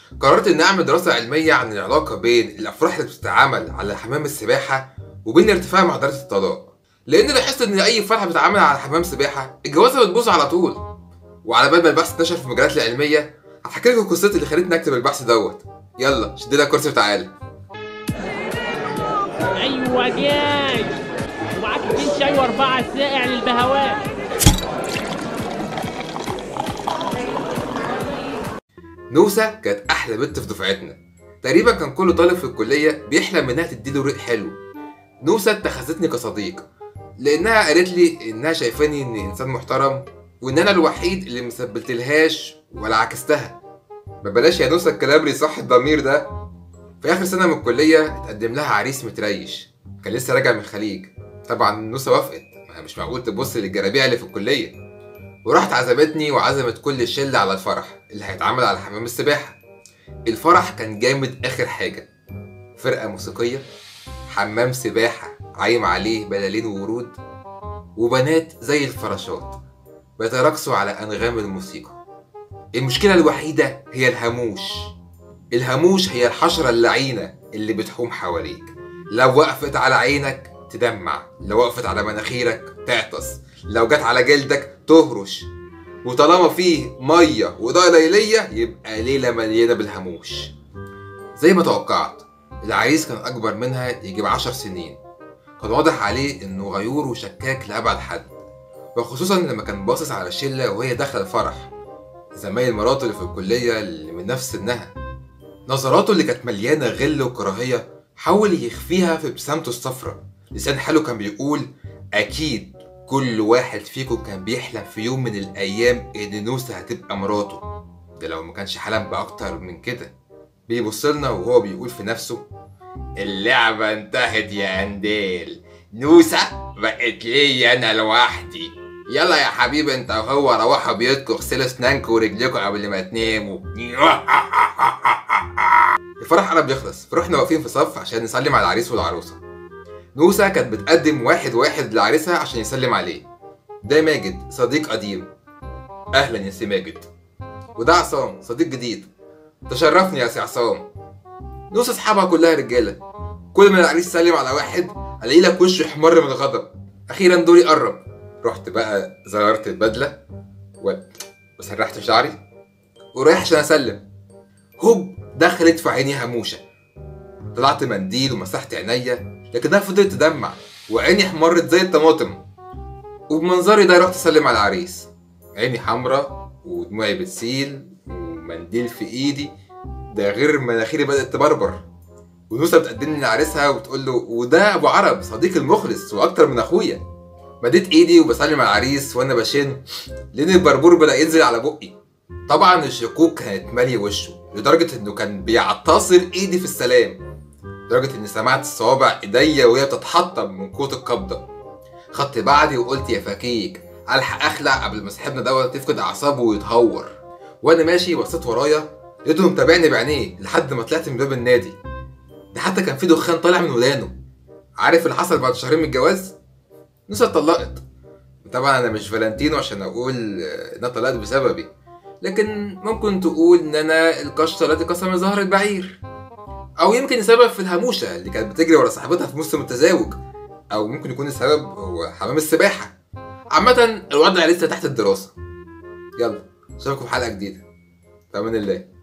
قررت اني اعمل دراسه علميه عن العلاقه بين الافراح اللي بتتعمل على حمام السباحه وبين ارتفاع معدلات الطلاق لان لاحظت ان اي فرحه بتتعمل على حمام سباحه الجوازه بتبوظ على طول وعلى بال ما البحث انتشر في المجلات العلميه هحكي لكم قصتي اللي خلتني اكتب البحث دوت يلا شد لك كرسي وتعالى ايوه جاي ومعاك اتنين شاي واربعه ساقع للبهوات نوسة كانت أحلى بنت في دفعتنا تقريبا كان كل طالب في الكلية بيحلم إنها تديله ريق حلو نوسة اتخذتني كصديق لأنها قالت لي إنها شايفاني إني إنسان محترم وإن أنا الوحيد اللي مثبتلهاش ولا عكستها ما بلاش يا نوسة الكلام اللي صح الضمير ده في آخر سنة من الكلية اتقدم لها عريس متريش كان لسه راجع من الخليج طبعا نوسة وافقت ما مش معقول تبص للجرابيع اللي في الكلية وراحت عزمتني وعزمت كل الشلة على الفرح اللي هيتعمل على حمام السباحة الفرح كان جامد آخر حاجة فرقة موسيقية حمام سباحة عايم عليه بلالين وورود وبنات زي الفراشات بيتراقصوا على أنغام الموسيقى المشكلة الوحيدة هي الهاموش الهاموش هي الحشرة اللعينة اللي بتحوم حواليك لو وقفت على عينك تدمع لو وقفت على مناخيرك تعطس لو جت على جلدك تهرش وطالما فيه ميه واضاءه ليليه يبقى ليله مليانه بالهاموش زي ما توقعت العريس كان اكبر منها يجي بعشر سنين كان واضح عليه انه غيور وشكاك لابعد حد وخصوصا لما كان باصص على الشله وهي داخله الفرح زمايل مراته اللي في الكليه اللي من نفس سنها نظراته اللي كانت مليانه غل وكراهيه حاول يخفيها في ابتسامته الصفرا لسان حاله كان بيقول اكيد كل واحد فيكم كان بيحلم في يوم من الايام ان نوسة هتبقى مراته ده لو ما كانش حلم باكتر من كده بيبص لنا وهو بيقول في نفسه اللعبة انتهت يا انديل نوسة بقت ليا انا لوحدي يلا يا حبيبي انت وهو روحوا بيوتكم اغسلوا اسنانكم ورجلكم قبل ما تناموا الفرح قرب يخلص فرحنا واقفين في صف عشان نسلم على العريس والعروسه نوسة كانت بتقدم واحد واحد لعريسها عشان يسلم عليه ده ماجد صديق قديم اهلا يا سي ماجد وده عصام صديق جديد تشرفني يا سي عصام نوسة اصحابها كلها رجاله كل ما العريس سلم على واحد الاقي لك وشه احمر من الغضب اخيرا دوري قرب رحت بقى زررت البدله و... وسرحت شعري ورايح عشان اسلم هوب دخلت في عيني هموشه طلعت منديل ومسحت عينيا لكنها فضلت تدمع وعيني احمرت زي الطماطم وبمنظري ده رحت اسلم على العريس عيني حمرا ودموعي بتسيل ومنديل في ايدي ده غير مناخيري بدات تبربر ونوسة بتقدمني لعريسها وبتقول له وده ابو عرب صديقي المخلص واكتر من اخويا مديت ايدي وبسلم على العريس وانا بشن لان البربور بدا ينزل على بقي طبعا الشكوك كانت ماليه وشه لدرجه انه كان بيعتصر ايدي في السلام لدرجة إني سمعت صوابع إيديا وهي بتتحطم من قوة القبضة. خدت بعدي وقلت يا فكيك ألحق أخلع قبل ما صاحبنا دوت يفقد أعصابه ويتهور. وأنا ماشي بصيت ورايا لقيته متابعني بعينيه لحد ما طلعت من باب النادي. ده حتى كان في دخان طالع من ودانه. عارف اللي حصل بعد شهرين من الجواز؟ نوسة اتطلقت. طبعا أنا مش فالنتينو عشان أقول إن أنا اتطلقت بسببي. لكن ممكن تقول إن أنا القشطة التي قسم ظهر البعير. او يمكن السبب في الهاموشه اللي كانت بتجري ورا صاحبتها في موسم التزاوج او ممكن يكون السبب هو حمام السباحه عامه الوضع لسه تحت الدراسه يلا اشوفكم في حلقه جديده في امان الله